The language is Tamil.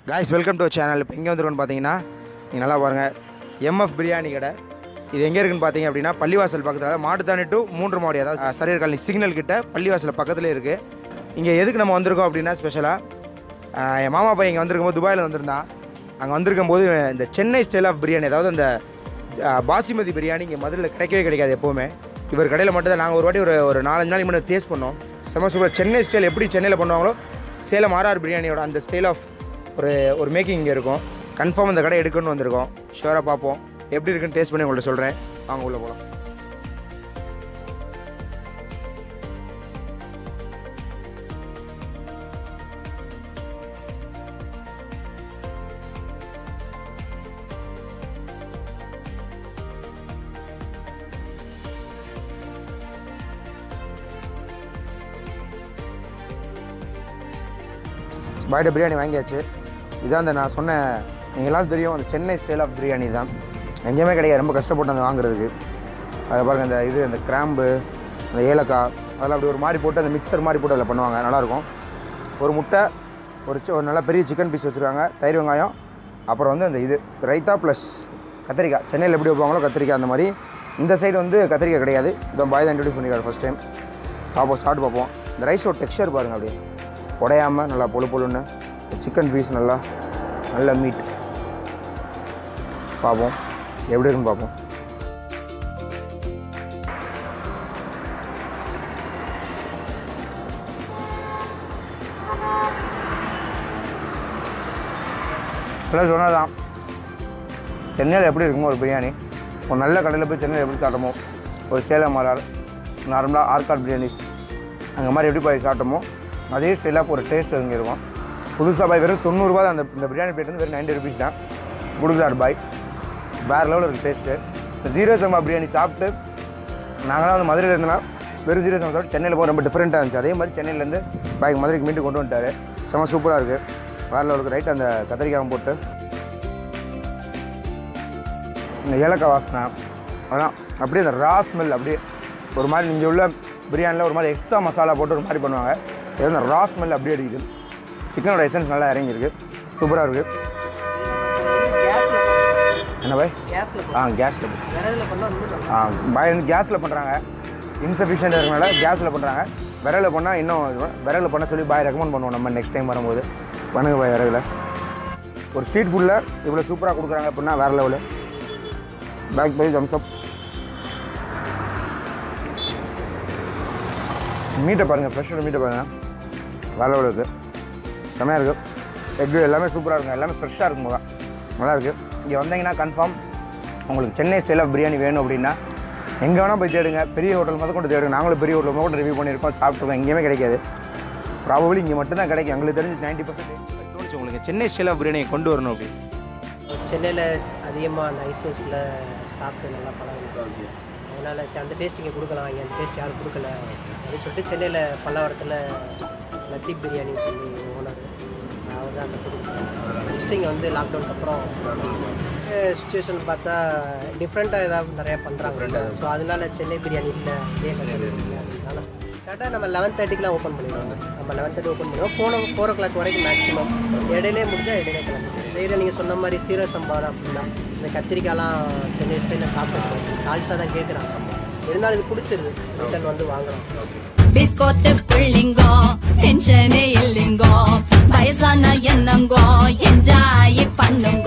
காய்ஸ் வெல்கம் டு சேனல் இப்போ எங்கே வந்துருக்கோன்னு பார்த்தீங்கன்னா நீங்கள் நல்லா பாருங்கள் எம்எஃப் பிரியாணி கடை இது எங்கே இருக்குன்னு பார்த்தீங்க அப்படின்னா பள்ளிவாசல் பக்கத்தில் மாட்டுத்தானி டு மூன்று மாடி அதாவது சரியர் காலனி சிக்னல் கிட்ட பள்ளிவாசல் பக்கத்தில் இருக்குது இங்கே எதுக்கு நம்ம வந்திருக்கோம் அப்படின்னா ஸ்பெஷலாக என் மாமா பையன் இங்கே வந்திருக்கும்போது துபாயில் வந்திருந்தான் அங்கே வந்திருக்கும் போது இந்த சென்னை ஸ்டைல் ஆஃப் பிரியாணி அதாவது அந்த அஹ், பாசிமதி பிரியாணி இங்கே மதுரையில் கிடைக்கவே கிடைக்காது எப்போவுமே இவர் கடையில் மட்டும் தான் நாங்கள் ஒரு வாட்டி ஒரு ஒரு நாலஞ்சு நாளைக்கு முன்னாடி டேஸ்ட் பண்ணோம் செம்ம சூப்பர் சென்னை ஸ்டைல் எப்படி சென்னையில் பண்ணுவாங்களோ சேலம் ஆர்ஆர் பிரியாணியோட அந்த ஸ்டைல் ஆஃப் ஒரு ஒரு மேக்கிங் இங்கே இருக்கும் கன்ஃபார்ம் இந்த கடை எடுக்கணும்னு வந்திருக்கோம் ஷுவராக பார்ப்போம் எப்படி இருக்குன்னு டேஸ்ட் பண்ணி உங்கள்ட்ட சொல்கிறேன் வாங்க உள்ளே போகலாம் பாய்ட பிரியாணி வாங்கியாச்சு இதான் அந்த நான் சொன்ன நீங்கள் எல்லாரும் தெரியும் அந்த சென்னை ஸ்டைல் ஆஃப் பிரியாணி தான் எங்கேயுமே கிடையாது ரொம்ப கஷ்டப்பட்டு அந்த வாங்குறதுக்கு அதை பாருங்கள் அந்த இது அந்த கிராம்பு அந்த ஏலக்காய் அதெல்லாம் அப்படி ஒரு மாதிரி போட்டு அந்த மிக்சர் மாதிரி போட்டு அதில் பண்ணுவாங்க நல்லாயிருக்கும் ஒரு முட்டை ஒரு சி- ஒரு நல்ல பெரிய சிக்கன் பீஸ் வச்சுருக்காங்க தயிர் வெங்காயம் அப்புறம் வந்து அந்த இது ரைத்தா ப்ளஸ் கத்திரிக்காய் சென்னையில் எப்படி வைப்பாங்களோ கத்திரிக்காய் அந்த மாதிரி இந்த சைடு வந்து கத்திரிக்காய் கிடையாது இதை பாய் தான் இன்ட்ரடியூஸ் பண்ணிருக்காரு ஃபஸ்ட் டைம் பார்ப்போம் சாப்பிட்டு பார்ப்போம் இந்த ரைஸோட டெக்ஸ்சர் பாருங்கள் அப்படியே உடையாமல் நல்லா பொழு பொழுன்னு சிக்கன் பீஸ் நல்லா நல்ல மீட் பார்ப்போம் எப்படி இருக்குன்னு பார்ப்போம் எல்லாம் சொன்னதான் சென்னையில் எப்படி இருக்குமோ ஒரு பிரியாணி ஒரு நல்ல கடையில் போய் சென்னையில் எப்படி சாப்பிட்டோமோ ஒரு சேலம் மலார் நார்மலாக ஆர்காட் பிரியாணிஸ் அந்த மாதிரி எப்படி போய் சாப்பிட்டோமோ அதே ஸ்டைலாக ஒரு டேஸ்ட் இங்கே இருக்கும் புதுசாக பாய் வெறும் தொண்ணூறுரூவா தான் அந்த இந்த பிரியாணி பிளேட் வந்து வெறும் நைன்டி ருபீஸ் தான் கொடுக்குறாரு பாய் வேறு லெவலில் இருக்குது டேஸ்ட்டு ஜீரோ சம்பா பிரியாணி சாப்பிட்டு நாங்களாம் வந்து மதுரையில் இருந்தோம்னா வெறும் ஜீரோ சம்பா சாப்பிட்டு சென்னையில் போக ரொம்ப டிஃப்ரெண்ட்டாக இருந்துச்சு அதே மாதிரி சென்னையிலேருந்து பாய்க்கு மதுரைக்கு மீண்டும் கொண்டு வந்துட்டாரு செம சூப்பராக இருக்குது வேறு லெவலுக்கு ரைட் அந்த கத்திரிக்காய் போட்டு இந்த ஏலக்காய் வாசனை அதெல்லாம் அப்படியே அந்த ரா ஸ்மெல் அப்படியே ஒரு மாதிரி இங்கே உள்ள பிரியாணியில் ஒரு மாதிரி எக்ஸ்ட்ரா மசாலா போட்டு ஒரு மாதிரி பண்ணுவாங்க இது வந்து ரா ஸ்மெல் அப்படியே அடிக்குது சிக்கனோட எசன்ஸ் நல்லா இறங்கியிருக்கு சூப்பராக இருக்குது என்ன பாய் கேஸில் ஆ கேஸில் விறகுல பண்ணால் இன்னும் ஆ பாய் வந்து கேஸில் பண்ணுறாங்க இன்சஃபிஷியன்ட் இருக்கனால கேஸில் பண்ணுறாங்க விறகுல பண்ணால் இன்னும் இது விறகுல பண்ண சொல்லி பாய் ரெக்கமெண்ட் பண்ணுவோம் நம்ம நெக்ஸ்ட் டைம் வரும்போது பண்ணுங்க பாய் விறகுல ஒரு ஸ்ட்ரீட் ஃபுட்டில் இவ்வளோ சூப்பராக கொடுக்குறாங்க அப்படின்னா வேறு லெவலு பேக் பை ஜம்ஸ்அப் மீட்டை பாருங்கள் ஃப்ரெஷ்ஷோட மீட்டை பாருங்கள் வேறு லெவலில் இருக்குது செம்மையாக இருக்குது எக்கு எல்லாமே சூப்பராக இருக்கும் எல்லாமே ஃப்ரெஷ்ஷாக இருக்கும் போது நல்லா இருக்குது இங்கே வந்தீங்கன்னா கன்ஃபார்ம் உங்களுக்கு சென்னை ஸ்டைல் ஆஃப் பிரியாணி வேணும் அப்படின்னா எங்கே வேணால் போய் தேடுங்க பெரிய ஹோட்டல் முதல் கொண்டு தேடுங்க நாங்களும் பெரிய ஹோட்டல் முதல் ரிவ்யூ பண்ணியிருக்கோம் சாப்பிட்ருக்கோம் எங்கேயுமே கிடைக்காது ப்ராபபிளி இங்கே மட்டும் தான் கிடைக்கும் எங்களுக்கு தெரிஞ்சு நைன்ட்டி பர்சன்ட் தோணுச்சு உங்களுக்கு சென்னை ஸ்டைல் ஆஃப் பிரியாணியை கொண்டு வரணும் அப்படி சென்னையில் அதிகமாக அந்த ஐசோஸில் சாப்பிட்டு நல்லா பழகிருக்கோம் அதனால் சரி அந்த டேஸ்ட் இங்கே கொடுக்கலாம் இங்கே அந்த டேஸ்ட் யாரும் கொடுக்கல அப்படின்னு சொல்லிட்டு சென்னையில் பல்லாவரத்தில் லத்தீப் பிரியாணி சொல்லி ஓனர் அவர் தான் கற்றுக் கொடுத்தாரு நெக்ஸ்ட் இங்கே வந்து லாக்டவுனுக்கு அப்புறம் சுச்சுவேஷன் பார்த்தா டிஃப்ரெண்ட்டாக ஏதாவது நிறையா பண்ணுறாங்க ஸோ அதனால சென்னை பிரியாணி இல்லை இதே கடை இல்லை அதனால கரெக்டாக நம்ம லெவன் தேர்ட்டிக்கெலாம் ஓப்பன் பண்ணிடுவோம் நம்ம லெவன் தேர்ட்டி ஓப்பன் பண்ணுவோம் ஃபோர் ஃபோர் ஓ கிளாக் வரைக்கும் மேக்ஸிமம் இடையிலே முடிஞ்சால் இடையிலே கிளம்பி இடையில நீங்கள் சொன்ன மாதிரி சீரக சம்பாரம் அப்படின்னா இந்த கத்திரிக்காய்லாம் சென்னை ஸ்டைலில் சாப்பிட்டு தால்ச்சா தான் கேட்குறாங்க இருந்தாலும் இது பிடிச்சிருது ரிட்டன் வந்து வாங்குறோம் பிஸ்கோத்து புள்ளிங்கோ டென்ஷனே இல்லைங்கோ வயசான என்னங்கோ என்ஜாய் பண்ணுங்க